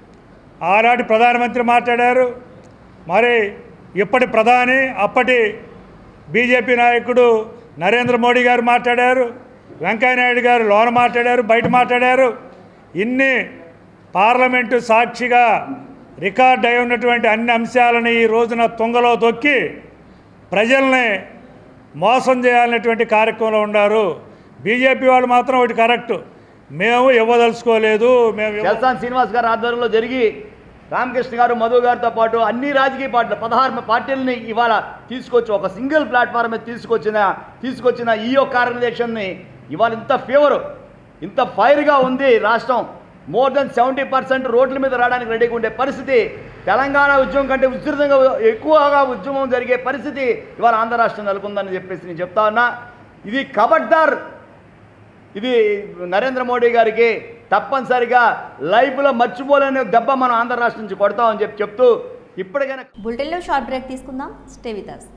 ఆనాటి ప్రధానమంత్రి మాట్లాడారు మరి ఇప్పటి ప్రధాని అప్పటి బీజేపీ నాయకుడు నరేంద్ర మోడీ గారు మాట్లాడారు వెంకయ్యనాయుడు గారు లోన మాట్లాడారు బయట మాట్లాడారు ఇన్ని పార్లమెంటు సాక్షిగా రికార్డ్ అయి ఉన్నటువంటి అన్ని అంశాలని ఈ రోజున తుంగలో తొక్కి ప్రజల్ని మోసం చేయాలనేటువంటి కార్యక్రమంలో ఉన్నారు బీజేపీ వాళ్ళు మాత్రం ఒకటి కరెక్ట్ మేము ఇవ్వదలుచుకోలేదు మేము ఇవ్వ- చల్సాన్ శ్రీనివాస్ గారి ఆధ్వర్యంలో జరిగి రామకృష్ణ గారు మధు గారితో పాటు అన్ని రాజకీయ పార్టీలు పదహారు పార్టీలని ఇవాళ తీసుకొచ్చి ఒక సింగిల్ ప్లాట్ఫామ్ మీద తీసుకొచ్చిన తీసుకొచ్చిన ఈ యొక్క ఆర్గనైజేషన్ని ఇవాళ ఇంత ఫేవరు ఇంత ఫైర్గా ఉంది రాష్ట్రం మోర్ దెన్ సెవెంటీ పర్సెంట్ రోడ్ల మీద రావడానికి రెడీగా ఉండే పరిస్థితి తెలంగాణ ఉద్యమం కంటే విస్తృతంగా ఎక్కువగా ఉద్యమం జరిగే పరిస్థితి ఇవాళ ఆంధ్ర రాష్ట్రం నెలకొందని చెప్పేసి నేను చెప్తా ఉన్నా ఇది కబడ్దార్ ఇది నరేంద్ర మోడీ గారికి తప్పనిసరిగా లైఫ్లో మర్చిపోలేని దెబ్బ మనం ఆంధ్ర రాష్ట్రం నుంచి కొడతామని చెప్పి చెప్తూ ఇప్పటికైనా బులెటిన్లో షార్ట్ బ్రేక్ తీసుకుందాం స్టే విత్ us.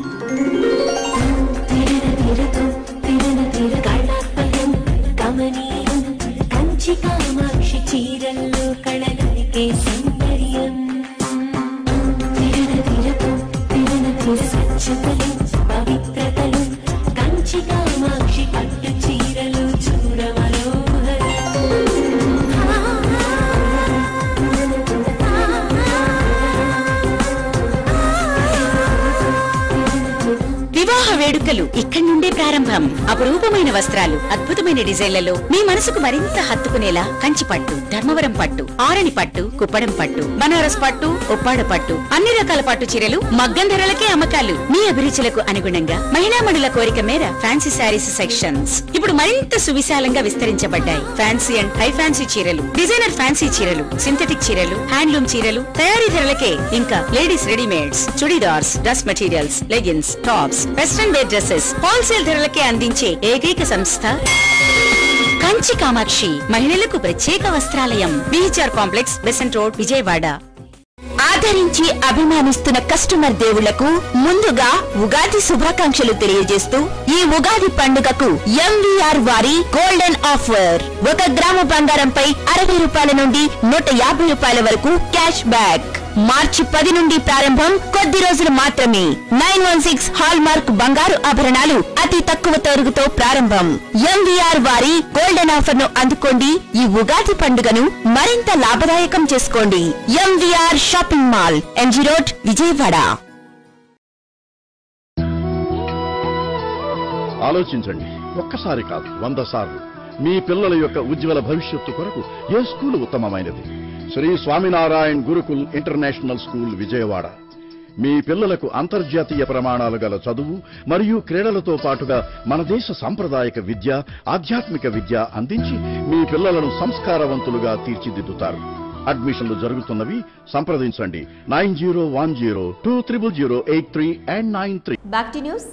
కమనీయం కంచి కామాక్షి చీరల్లో కళలకే సౌందర్యం తిరన తిరకు తిరన తిర స్వచ్ఛతలు పవిత్రతలు కంచి కామాక్షి పట్టు చీరలు చూడ వివాహ వేడుకలు ఇక్కడి నుండే ప్రారంభం అపురూపమైన వస్త్రాలు అద్భుతమైన డిజైన్లలో మీ మనసుకు మరింత హత్తుకునేలా కంచి పట్టు ధర్మవరం పట్టు ఆరణి పట్టు కుప్పడం పట్టు బనారస్ పట్టు ఉప్పాడ పట్టు అన్ని రకాల పట్టు చీరలు మగ్గం ధరలకే అమ్మకాలు మీ అభిరుచులకు అనుగుణంగా మహిళా మణుల కోరిక మేర ఫ్యాన్సీ శారీస్ సెక్షన్స్ ఇప్పుడు మరింత సువిశాలంగా విస్తరించబడ్డాయి ఫ్యాన్సీ అండ్ హై ఫ్యాన్సీ చీరలు డిజైనర్ ఫ్యాన్సీ చీరలు సింథటిక్ చీరలు హ్యాండ్లూమ్ చీరలు తయారీ ధరలకే ఇంకా ladies readymades chudidars dress materials leggings tops western wear dresses wholesale ధరలకే అందించే ఏకైక సంస్థ కంచి కామాక్షి మహిళలకు ప్రత్యేక వస్త్రాలయం BHR complex Besant road Vijayawada ఆదరించి అభిమానిస్తున్న కస్టమర్ దేవుళ్లకు ముందుగా ఉగాది శుభాకాంక్షలు తెలియజేస్తూ ఈ ఉగాది పండుగకు ఎంవీఆర్ వారి గోల్డెన్ ఆఫర్ ఒక గ్రామ బంగారంపై అరవై రూపాయల నుండి నూట యాభై రూపాయల వరకు క్యాష్ బ్యాక్ మార్చి పది నుండి ప్రారంభం కొద్ది రోజులు మాత్రమే nine one six hallmark బంగారు ఆభరణాలు అతి తక్కువ తరుగుతో ప్రారంభం ఎంవీఆర్ వారి గోల్డెన్ ఆఫర్ ను అందుకోండి ఈ ఉగాది పండుగను మరింత లాభదాయకం చేసుకోండి MVR shopping mall MG road Vijayawada ఆలోచించండి ఒక్కసారి కాదు వంద సార్లు మీ పిల్లల యొక్క ఉజ్వల భవిష్యత్తు కొరకు ఏ స్కూల్ ఉత్తమమైనది శ్రీ స్వామినారాయణ్ గురుకుల్ ఇంటర్నేషనల్ స్కూల్ విజయవాడ మీ పిల్లలకు అంతర్జాతీయ ప్రమాణాలు గల చదువు మరియు క్రీడలతో పాటుగా మన దేశ సాంప్రదాయక విద్య ఆధ్యాత్మిక విద్య అందించి మీ పిల్లలను సంస్కారవంతులుగా తీర్చిదిద్దుతారు అడ్మిషన్లు జరుగుతున్నవి సంప్రదించండి nine zero one zero two triple zero eight three and nine three back to news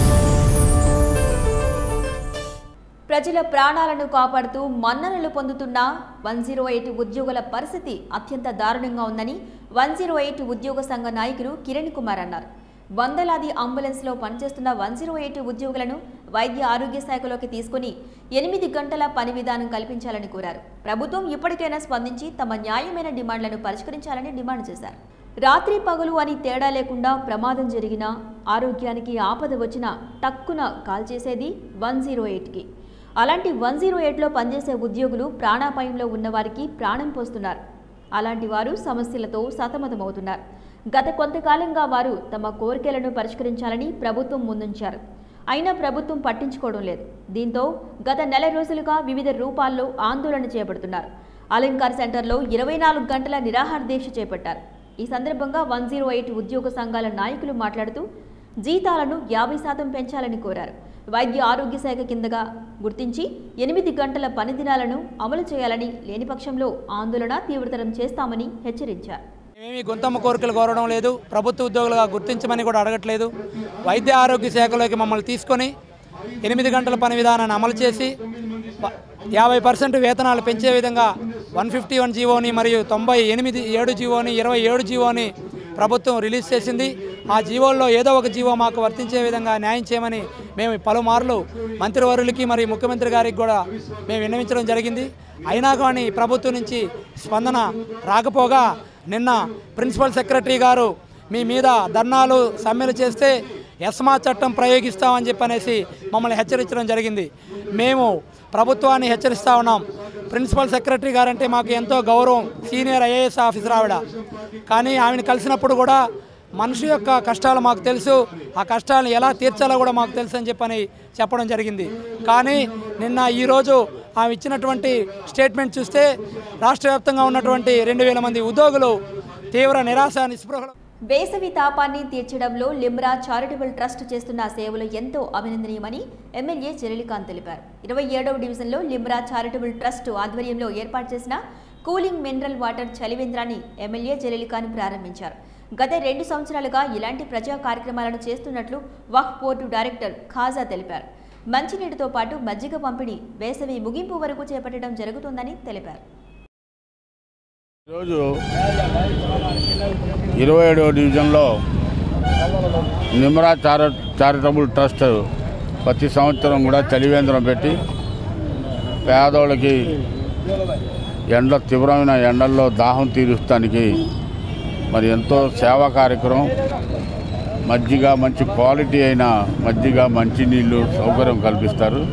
ప్రజల ప్రాణాలను కాపాడుతూ మన్ననలు పొందుతున్న వన్ జీరో ఎయిట్ ఉద్యోగుల పరిస్థితి అత్యంత దారుణంగా ఉందని వన్ జీరో ఎయిట్ ఉద్యోగ సంఘ నాయకులు కిరణ్ కుమార్ అన్నారు వందలాది అంబులెన్స్లో పనిచేస్తున్న వన్ జీరో ఎయిట్ ఉద్యోగులను వైద్య ఆరోగ్య శాఖలోకి తీసుకుని ఎనిమిది గంటల పని విధానం కల్పించాలని కోరారు ప్రభుత్వం ఇప్పటికైనా స్పందించి తమ న్యాయమైన డిమాండ్లను పరిష్కరించాలని డిమాండ్ చేశారు రాత్రి పగలు అని తేడా లేకుండా ప్రమాదం జరిగినా ఆరోగ్యానికి ఆపద వచ్చినా టక్కున కాల్ చేసేది వన్ జీరో ఎయిట్కి అలాంటి వన్ జీరో ఎయిట్లో పనిచేసే ఉద్యోగులు ప్రాణాపాయంలో ఉన్నవారికి ప్రాణం పోస్తున్నారు అలాంటి వారు సమస్యలతో సతమతమవుతున్నారు గత కొంతకాలంగా వారు తమ కోరికలను పరిష్కరించాలని ప్రభుత్వం ముందుంచారు అయినా ప్రభుత్వం పట్టించుకోవడం లేదు దీంతో గత నెల రోజులుగా వివిధ రూపాల్లో ఆందోళన చేపడుతున్నారు అలంకార్ సెంటర్లో ఇరవై నాలుగు గంటల నిరాహార దీక్ష చేపట్టారు ఈ సందర్భంగా వన్ జీరో ఎయిట్ ఉద్యోగ సంఘాల నాయకులు మాట్లాడుతూ జీతాలను యాభై శాతం పెంచాలని కోరారు వైద్య ఆరోగ్య శాఖ కిందగా గుర్తించి ఎనిమిది గంటల పని దినాలను అమలు చేయాలని లేని పక్షంలో ఆందోళన తీవ్రతరం చేస్తామని హెచ్చరించారు మేమేమి గొంతమ్మ కోరికలు కోరడం లేదు ప్రభుత్వ ఉద్యోగులుగా గుర్తించమని కూడా అడగట్లేదు వైద్య ఆరోగ్య శాఖలోకి మమ్మల్ని తీసుకొని ఎనిమిది గంటల పని విధానాన్ని అమలు చేసి ప- యాభై పర్సెంట్ వేతనాలు పెంచే విధంగా వన్ ఫిఫ్టీ వన్ జీవోని మరియు తొంభై ఎనిమిది ఏడు జీవోని ఇరవై ఏడు జీవోని ప్రభుత్వం రిలీజ్ చేసింది ఆ జీవోల్లో ఏదో ఒక జీవో మాకు వర్తించే విధంగా న్యాయం చేయమని మేము పలుమార్లు మంత్రివర్యులకి మరియు ముఖ్యమంత్రి గారికి కూడా మేము విన్నవించడం జరిగింది అయినా కానీ ప్రభుత్వం నుంచి స్పందన రాకపోగా నిన్న ప్రిన్సిపల్ సెక్రటరీ గారు మీ మీద ధర్నాలు సమ్మెలు చేస్తే ఎస్మా చట్టం ప్రయోగిస్తామని చెప్పనేసి మమ్మల్ని హెచ్చరించడం జరిగింది మేము ప్రభుత్వాన్ని హెచ్చరిస్తా ఉన్నాం ప్రిన్సిపల్ సెక్రటరీ గారంటే మాకు ఎంతో గౌరవం సీనియర్ ఐఏఎస్ ఆఫీసర్ ఆవిడ కానీ ఆమెను కలిసినప్పుడు కూడా మనిషి యొక్క కష్టాలు మాకు తెలుసు ఆ కష్టాలను ఎలా తీర్చాలో కూడా మాకు తెలుసు అని చెప్పని చెప్పడం జరిగింది కానీ నిన్న ఈరోజు ఆమె ఇచ్చినటువంటి స్టేట్మెంట్ చూస్తే రాష్ట్ర వ్యాప్తంగా ఉన్నటువంటి రెండు వేల మంది ఉద్యోగులు తీవ్ర నిరాశ నిస్పృహలు వేసవి తాపాన్ని తీర్చడంలో లిమ్రా చారిటబుల్ ట్రస్ట్ చేస్తున్న సేవలు ఎంతో అభినందనీయమని ఎమ్మెల్యే జలీల్ఖాన్ తెలిపారు ఇరవై ఏడవ డివిజన్లో లిమ్రా చారిటబుల్ ట్రస్ట్ ఆధ్వర్యంలో ఏర్పాటు చేసిన కూలింగ్ మినరల్ వాటర్ చలివేంద్రాన్ని ఎమ్మెల్యే జలీల్ఖాన్ ప్రారంభించారు గత రెండు సంవత్సరాలుగా ఇలాంటి ప్రజా కార్యక్రమాలను చేస్తున్నట్లు వక్ఫ్ బోర్డు డైరెక్టర్ ఖాజా తెలిపారు మంచినీటితో పాటు మజ్జిగ పంపిణీ వేసవి ముగింపు వరకు చేపట్టడం జరుగుతుందని తెలిపారు ఈరోజు ఇరవై ఏడవ డివిజన్లో నిమ్రా చార చారిటబుల్ ట్రస్ట్ ప్రతి సంవత్సరం కూడా చలివేంద్రం పెట్టి పేదోళ్ళకి ఎండ తీవ్రమైన ఎండల్లో దాహం తీరుస్తానికి మరి ఎంతో సేవా కార్యక్రమం మజ్జిగ మంచి క్వాలిటీ అయిన మజ్జిగ మంచినీళ్ళు సౌకర్యం కల్పిస్తారు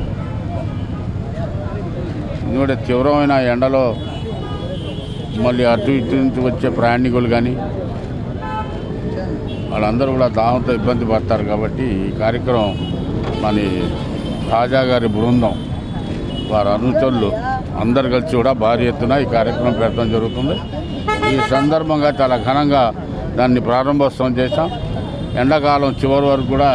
ఎందుకంటే తీవ్రమైన ఎండలో మళ్ళీ అటు ఇటు నుంచి వచ్చే ప్రయాణికులు కానీ వాళ్ళందరూ కూడా దాహంతో ఇబ్బంది పడతారు కాబట్టి ఈ కార్యక్రమం మన తాజా గారి బృందం వారి అనుచరులు అందరు కలిసి కూడా భారీ ఎత్తున ఈ కార్యక్రమం పెట్టడం జరుగుతుంది ఈ సందర్భంగా చాలా ఘనంగా దాన్ని ప్రారంభోత్సవం చేశాం ఎండాకాలం చివరి వరకు కూడా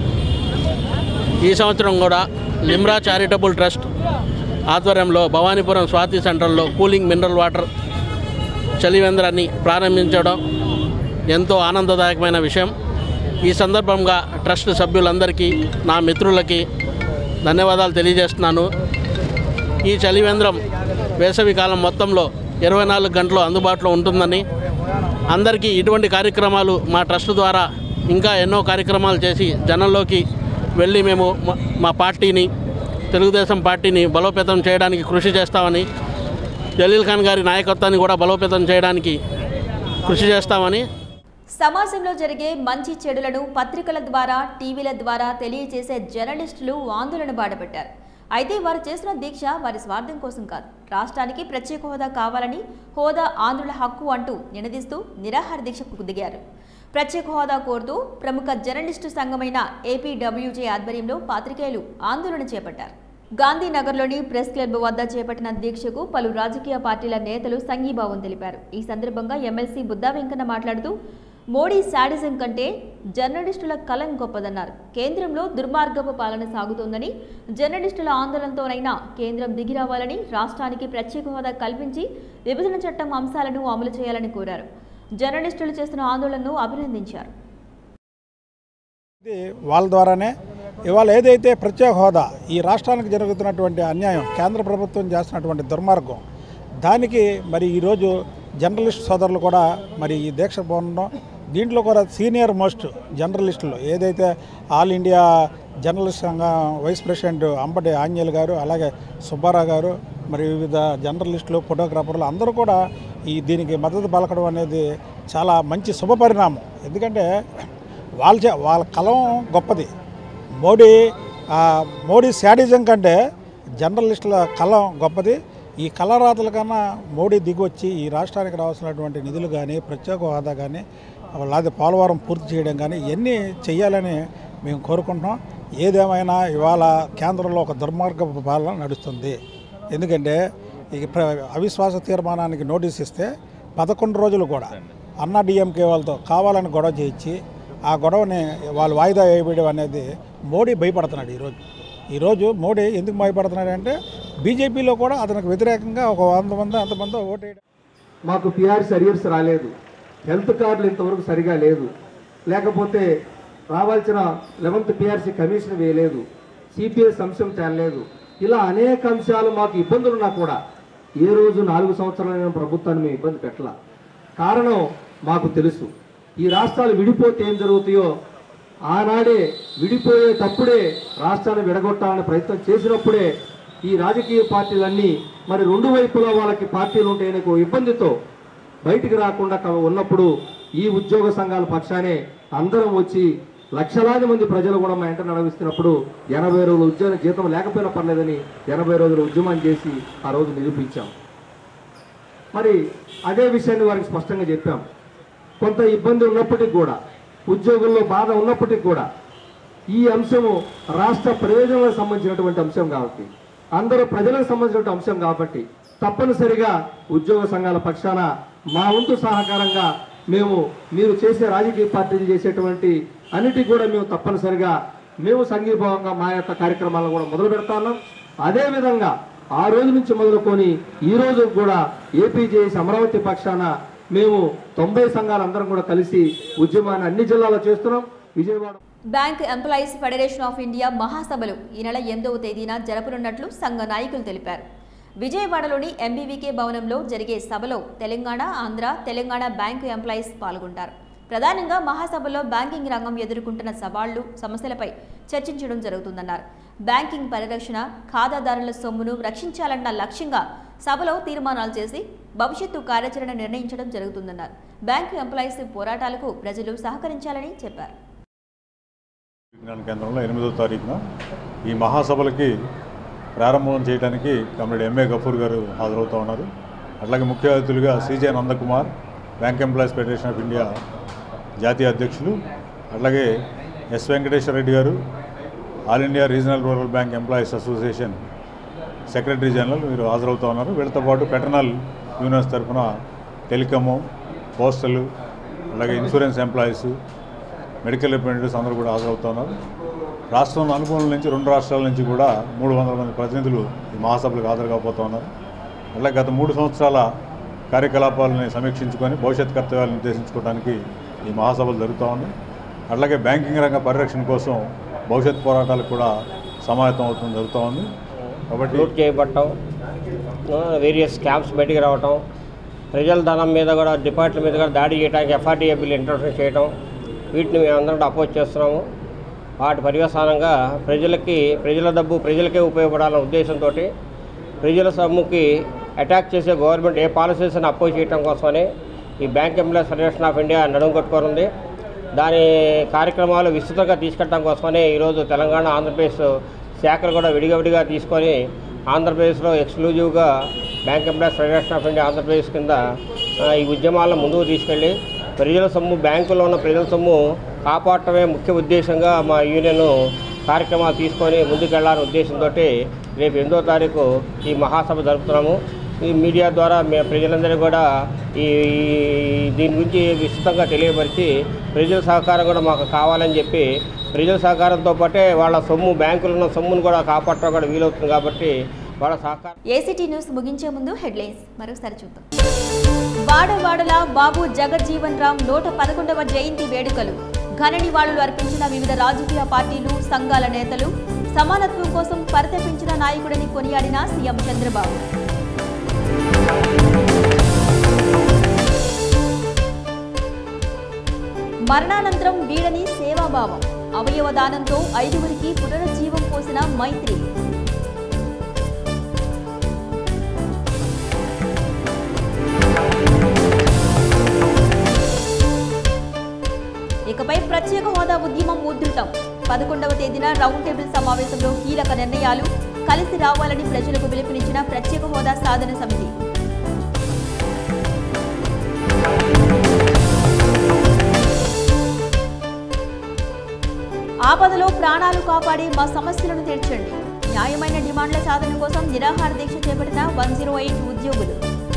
ఈ సంవత్సరం కూడా లిమ్రా చారిటబుల్ ట్రస్ట్ ఆధ్వర్యంలో భవానీపురం స్వాతి సెంటర్లో కూలింగ్ మినరల్ వాటర్ చలివేంద్రాన్ని ప్రారంభించడం ఎంతో ఆనందదాయకమైన విషయం ఈ సందర్భంగా ట్రస్ట్ సభ్యులందరికీ నా మిత్రులకి ధన్యవాదాలు తెలియజేస్తున్నాను ఈ చలివేంద్రం వేసవి కాలం మొత్తంలో ఇరవై నాలుగు గంటలు అందుబాటులో ఉంటుందని అందరికీ ఇటువంటి కార్యక్రమాలు మా ట్రస్ట్ ద్వారా ఇంకా ఎన్నో కార్యక్రమాలు చేసి జనంలోకి వెళ్ళి మేము మా- మా పార్టీని తెలుగుదేశం పార్టీని బలోపేతం చేయడానికి కృషి చేస్తామని జలీల్ ఖాన్ గారి నాయకత్వాన్ని కూడా బలోపేతం చేయడానికి కృషి చేస్తామని సమాజంలో జరిగే మంచి చెడులను పత్రికల ద్వారా టీవీల ద్వారా తెలియజేసే జర్నలిస్టులు ఆందోళన బాటపట్టారు అయితే వారు చేసిన దీక్ష వారి స్వార్థం కోసం కాదు రాష్ట్రానికి ప్రత్యేక హోదా కావాలని హోదా ఆంధ్రుల హక్కు అంటూ నినదిస్తూ నిరాహార దీక్షకు దిగారు ప్రత్యేక హోదా కోరుతూ ప్రముఖ జర్నలిస్టు సంఘమైన ఏపీడబ్ల్యూజే ఆధ్వర్యంలో పాత్రికేయులు ఆందోళన చేపట్టారు గాంధీనగర్లోని ప్రెస్ క్లబ్ వద్ద చేపట్టిన దీక్షకు పలు రాజకీయ పార్టీల నేతలు సంఘీభావం తెలిపారు ఈ సందర్భంగా ఎమ్మెల్సీ బుద్దా వెంకన్న మాట్లాడుతూ మోడీ శాడిజం కంటే జర్నలిస్టుల కలం గొప్పదన్నారు కేంద్రంలో దుర్మార్గపు పాలన సాగుతోందని జర్నలిస్టుల ఆందోళనతోనైనా కేంద్రం దిగిరావాలని రాష్ట్రానికి ప్రత్యేక హోదా కల్పించి విభజన చట్టం అంశాలను అమలు చేయాలని కోరారు జర్నలిస్టులు చేస్తున్న ఆందోళనను అభినందించారు ఇది వాళ్ళ ద్వారానే ఇవాళ ఏదైతే ప్రత్యేక హోదా ఈ రాష్ట్రానికి జరుగుతున్నటువంటి అన్యాయం కేంద్ర ప్రభుత్వం చేస్తున్నటువంటి దుర్మార్గం దానికి మరి ఈరోజు జర్నలిస్ట్ సోదరులు కూడా మరి ఈ దీక్ష పోవడం దీంట్లో కూడా సీనియర్ మోస్ట్ జర్నలిస్టులు ఏదైతే ఆల్ ఇండియా జర్నలిస్ట్ సంఘం వైస్ ప్రెసిడెంట్ అంబటి ఆంజనేయులు గారు అలాగే సుబ్బారావు గారు మరి వివిధ జర్నలిస్టులు ఫోటోగ్రాఫర్లు అందరూ కూడా ఈ దీనికి మద్దతు పలకడం అనేది చాలా మంచి శుభపరిణామం ఎందుకంటే వాళ్ళ చే- వాళ్ళ కలం గొప్పది మోడీ ఆ, మోడీ శాడిజం కంటే జర్నలిస్టుల కలం గొప్పది ఈ కళారాతల కన్నా మోడీ దిగొచ్చి ఈ రాష్ట్రానికి రావాల్సినటువంటి నిధులు కానీ ప్రత్యేక హోదా కానీ లేదా పోలవరం పూర్తి చేయడం కానీ ఇవన్నీ చేయాలని మేము కోరుకుంటున్నాం ఏదేమైనా ఇవాళ కేంద్రంలో ఒక దుర్మార్గపు పాలన నడుస్తుంది ఎందుకంటే ఈ ప్ర అవిశ్వాస తీర్మానానికి నోటీస్ ఇస్తే పదకొండు రోజులు కూడా అన్నా డిఎంకే వాళ్ళతో కావాలని గొడవ చేయించి ఆ గొడవని వాళ్ళు వాయిదా వేయడం అనేది మోడీ భయపడుతున్నాడు ఈరోజు ఈరోజు మోడీ ఎందుకు భయపడుతున్నాడు అంటే బీజేపీలో కూడా అతనికి వ్యతిరేకంగా ఒక వంద మంది అంతమంది ఓటేయడం మాకు పిఆర్సీ అరియర్స్ రాలేదు హెల్త్ కార్డులు ఇంతవరకు సరిగా లేదు లేకపోతే రావాల్సిన లెవెంత్ పిఆర్సీ కమిషన్ వేయలేదు సిపిఎస్ అంశం తేలలేదు ఇలా అనేక అంశాలు మాకు ఇబ్బందులున్నా కూడా ఏ రోజు నాలుగు సంవత్సరాలైన ప్రభుత్వాన్ని మేము ఇబ్బంది పెట్టాల కారణం మాకు తెలుసు ఈ రాష్ట్రాలు విడిపోతే ఏం జరుగుతాయో ఆనాడే విడిపోయేటప్పుడే రాష్ట్రాన్ని విడగొట్టాలని ప్రయత్నం చేసినప్పుడే ఈ రాజకీయ పార్టీలన్నీ మరి రెండు వైపులా వాళ్ళకి పార్టీలు ఉంటాయనే ఒక ఇబ్బందితో బయటికి రాకుండా క- ఉన్నప్పుడు ఈ ఉద్యోగ సంఘాల పక్షానే అందరం వచ్చి లక్షలాది మంది ప్రజలు కూడా మా ఎంట నడిపిస్తున్నప్పుడు ఎనభై రోజుల ఉద్యోగ జీతం లేకపోయినా పర్లేదని ఎనభై రోజుల ఉద్యమం చేసి ఆ రోజు నిరూపించాం మరి అదే విషయాన్ని వారికి స్పష్టంగా చెప్పాం కొంత ఇబ్బంది ఉన్నప్పటికీ కూడా ఉద్యోగుల్లో బాధ ఉన్నప్పటికీ కూడా ఈ అంశము రాష్ట్ర ప్రయోజనాలకు సంబంధించినటువంటి అంశం కాబట్టి అందరూ ప్రజలకు సంబంధించినటువంటి అంశం కాబట్టి తప్పనిసరిగా ఉద్యోగ సంఘాల పక్షాన మా వంతు సహకారంగా మేము మీరు చేసే రాజకీయ పార్టీలు చేసేటువంటి అన్నిటికీ కూడా మేము తప్పనిసరిగా మేము సంఘీభావంగా మా యొక్క కార్యక్రమాలను కూడా మొదలు పెడతాన్నాం అదేవిధంగా ఆ రోజు నుంచి మొదలుకొని ఈ రోజు కూడా ఏపీజేఎస్ అమరావతి పక్షాన మేము తొంభై సంఘాలందరం కూడా కలిసి ఉద్యమాన్ని అన్ని జిల్లాలో చేస్తున్నాం Vijayawada bank employees federation of India మహాసభలు ఈ నెల ఎనిమిదవ తేదీన జరపనున్నట్లు సంఘ నాయకులు తెలిపారు విజయవాడలోని ఎంబీవీకే భవనంలో జరిగే సభలో తెలంగాణ ఆంధ్ర తెలంగాణ బ్యాంకు ఎంప్లాయీస్ పాల్గొంటారు ప్రధానంగా మహాసభలో బ్యాంకింగ్ రంగం ఎదుర్కొంటున్న సవాళ్లు సమస్యలపై చర్చించడం జరుగుతుందన్నారు బ్యాంకింగ్ పరిరక్షణ ఖాతాదారుల సొమ్మును రక్షించాలన్న లక్ష్యంగా సభలో తీర్మానాలు చేసి భవిష్యత్తు కార్యాచరణ నిర్ణయించడం జరుగుతుందన్నారు బ్యాంకు ఎంప్లాయీస్ పోరాటాలకు ప్రజలు సహకరించాలని చెప్పారు విజ్ఞాన కేంద్రంలో ఎనిమిదో తారీఖున ఈ మహాసభలకి ప్రారంభం చేయడానికి కమ్రేడ్ ఎంఏ గఫూర్ గారు హాజరవుతూ ఉన్నారు అట్లాగే ముఖ్య అతిథులుగా CJ Nandakumar bank employees federation of India జాతీయ అధ్యక్షులు అట్లాగే S Venkateswara Reddy garu all India regional rural bank employees association secretary general మీరు హాజరవుతా ఉన్నారు వీళ్ళతో పాటు పెటర్నల్ యూనియన్స్ తరఫున టెలికాము పోస్టల్ అలాగే ఇన్సూరెన్స్ ఎంప్లాయీస్ మెడికల్ రిప్రజెంటేటివ్స్ అందరూ కూడా హాజరవుతా ఉన్నారు రాష్ట్రం అనుకూలం నుంచి రెండు రాష్ట్రాల నుంచి కూడా మూడు వందల మంది ప్రతినిధులు ఈ మహాసభలకు హాజరు కాబోతా ఉన్నారు అలాగే గత మూడు సంవత్సరాల కార్యకలాపాలని సమీక్షించుకొని భవిష్యత్ కర్తవ్యాలను నిర్దేశించుకోవడానికి ఈ మహాసభలు జరుగుతూ ఉన్నాయి అట్లాగే బ్యాంకింగ్ రంగ పరిరక్షణ కోసం భవిష్యత్ పోరాటాలకు కూడా సమాయత్తం అవుతుంది జరుగుతూ ఉంది కాబట్టి లూట్ చేయబడటం వేరియస్ స్కామ్స్ బయటికి రావటం ప్రజల ధనం మీద కూడా డిపార్ట్మెంట్ మీద కూడా దాడి చేయడానికి ఎఫ్ఆర్డీఏ బిల్ ఇంట్రొడ్యూస్ చేయడం వీటిని మేమందరం కూడా అపోజ్ చేస్తున్నాము వాటి పర్యవసానంగా ప్రజలకి ప్రజల డబ్బు ప్రజలకే ఉపయోగపడాలన్న ఉద్దేశంతో ప్రజల సొమ్ముకి అటాక్ చేసే గవర్నమెంట్ ఏ పాలసీస్ని అపోజ్ చేయడం కోసమని ఈ bank employees federation of India నడుము కట్టుకోనుంది దాని కార్యక్రమాలు విస్తృతంగా తీసుకెళ్ళడం కోసమని ఈరోజు తెలంగాణ ఆంధ్రప్రదేశ్ శాఖలు కూడా విడిగా విడిగా తీసుకొని ఆంధ్రప్రదేశ్లో ఎక్స్క్లూజివ్గా bank employees federation of India Andhra Pradesh కింద ఆ, ఈ ఉద్యమాలను ముందుకు తీసుకెళ్ళి ప్రజల సొమ్ము బ్యాంకులో ఉన్న ప్రజల సొమ్ము కాపాడటమే ముఖ్య ఉద్దేశంగా మా యూనియన్ కార్యక్రమాలు తీసుకొని ముందుకెళ్లాలనే ఉద్దేశంతో రేపు ఎనిమిదో తారీఖు ఈ మహాసభ జరుపుతున్నాము ఈ మీడియా ద్వారా మేము ప్రజలందరూ కూడా ఈ ఈ- దీని గురించి విస్తృతంగా తెలియపరిచి ప్రజల సహకారం కూడా మాకు కావాలని చెప్పి ప్రజల సహకారంతో పాటే వాళ్ళ సొమ్ము బ్యాంకులో ఉన్న సొమ్మును కూడా కాపాడటం కూడా వీలవుతుంది కాబట్టి వాళ్ళ సహకారం ఏసీటీ న్యూస్ ముగించే ముందు హెడ్లైన్స్ మరోసారి చూద్దాం వాడవాడల బాబు జగజ్జీవన్ రామ్ నూట పదకొండవ జయంతి వేడుకలు ఘన నివాళులు అర్పించిన వివిధ రాజకీయ పార్టీలు సంఘాల నేతలు సమానత్వం కోసం పరితపించిన నాయకుడని కొనియాడిన సీఎం చంద్రబాబు మరణానంతరం వీడని సేవాభావం అవయవ దానంతో ఐదుగురికి పునరుజ్జీవం పోసిన మైత్రి ఇకపై ప్రత్యేక హోదా ఉద్యమం ఉధృతం పదకొండవ తేదీన రౌండ్ టేబుల్ సమావేశంలో కీలక నిర్ణయాలు కలిసి రావాలని ప్రజలకు పిలుపునిచ్చిన ప్రత్యేక హోదా సాధన సమితి ఆపదలో ప్రాణాలు కాపాడి మా సమస్యలను తీర్చండి న్యాయమైన డిమాండ్ల సాధన కోసం నిరాహార దీక్ష చేపట్టిన వన్ జీరో ఎయిట్ ఉద్యోగులు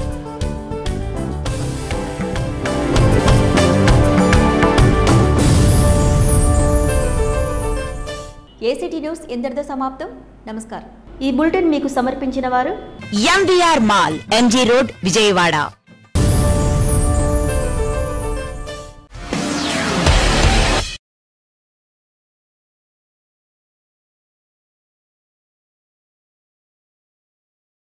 ఏసీటీ న్యూస్ ఇంతటితో సమాప్తం నమస్కారం ఈ బులెటిన్ మీకు సమర్పించిన వారు MVR mall MG road Vijayawada